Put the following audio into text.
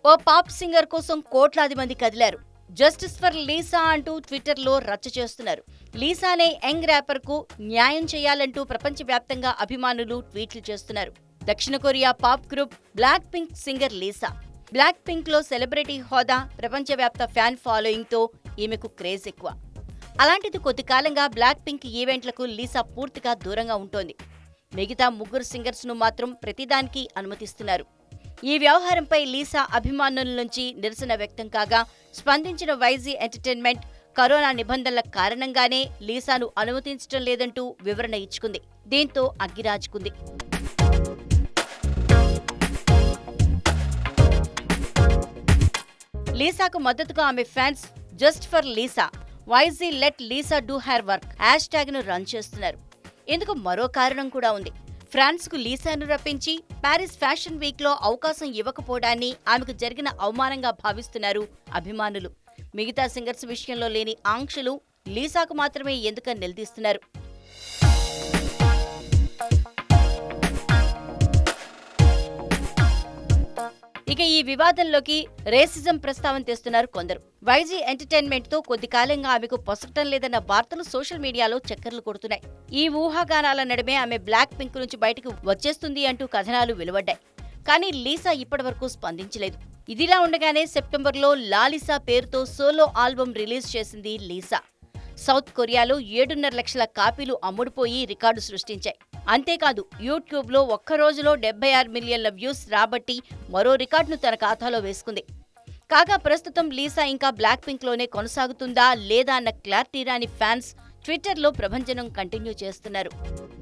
ఓ pop singer కోసం కోట్లాది మంది కదిలారు జస్టిస్ ఫర్ లీసా అంటూ ట్విట్టర్లో రచ్చ చేస్తున్నారు లీసా అనే యంగ్ ర్యాపర్ కు న్యాయం చేయాలంటూ ప్రపంచవ్యాప్తంగా అభిమానులు ట్వీట్లు చేస్తున్నారు దక్షిణ Korea pop group Blackpink singer Lisa Blackpink లో సెలబ్రిటీ హోదా ప్రపంచవ్యాప్త ఫ్యాన్ ఫాలోయింగ్ తో ఈమెకు క్రేజ్ ఎక్కువ అలాంటిది కొద్ది కాలంగా బ్లాక్ పింక్ ఈవెంట్లకు లీసా పూర్తిగా దూరంగా ఉంటోంది మిగతా ముగ్గురు సింగర్స్ ను మాత్రం ప్రతిదానికి అనుమతిస్తున్నారు ఈ వ్యవహారంపై లీసా అభిమానుల నుంచి నిరసన వ్యక్తం కాగా స్పందించిన వైజీ ఎంటర్టైన్మెంట్ కరోనా నిబంధనల కారణంగానే లీసాను అనుమతించడం లేదంటూ వివరణ ఇచ్చుకుంది దీంతో అగ్గిరాజుకుంది లీసాకు మద్దతుగా ఆమె fans just for Lisa YG let Lisa do her work hashtag ను రన్ చేస్తున్నారు ఇందుకు మరో కారణం కూడా ఉంది ఫ్రాన్స్ కు లీసాను రప్పించి పారిస్ ఫ్యాషన్ వీక్ లో అవకాశం ఇవ్వకపోవడాన్ని ఆమెకు జరిగిన అవమానంగా భావిస్తున్నారు అభిమానులు మిగతా సింగర్స్ విషయంలో లేని ఆంక్షలు లీసాకు మాత్రమే ఎందుకని నిలదీస్తున్నారు ఇక ఈ వివాదంలోకి రేసిజం ప్రస్తావన తెస్తున్నారు కొందరు వైజీ ఎంటర్టైన్మెంట్ తో కొద్ది కాలంగా ఆమెకు పొసగటం లేదన్న వార్తలు సోషల్ మీడియాలో చక్కర్లు కొడుతున్నాయి ఈ ఊహాగానాల నడుమే ఆమె బ్లాక్ పింక్ నుంచి బయటకు వచ్చేస్తుంది అంటూ కథనాలు వెలువడ్డాయి కానీ లీసా ఇప్పటివరకు స్పందించలేదు ఇదిలా ఉండగానే సెప్టెంబర్లో లాలిసా పేరుతో సోలో ఆల్బమ్ రిలీజ్ చేసింది లీసా సౌత్ కొరియాలో ఏడున్నర లక్షల కాపీలు అమ్ముడుపోయి రికార్డు సృష్టించాయి అంతేకాదు యూట్యూబ్ లో ఒక్క రోజులో డెబ్బై ఆరు మిలియన్ల వ్యూస్ రాబట్టి మరో రికార్డును తన ఖాతాలో వేసుకుంది కాగా ప్రస్తుతం లీసా ఇంకా బ్లాక్ పింక్ లోనే కొనసాగుతుందా లేదా అన్న క్లారిటీ రాని ఫ్యాన్స్ ట్విట్టర్లో ప్రభంజనం కంటిన్యూ చేస్తున్నారు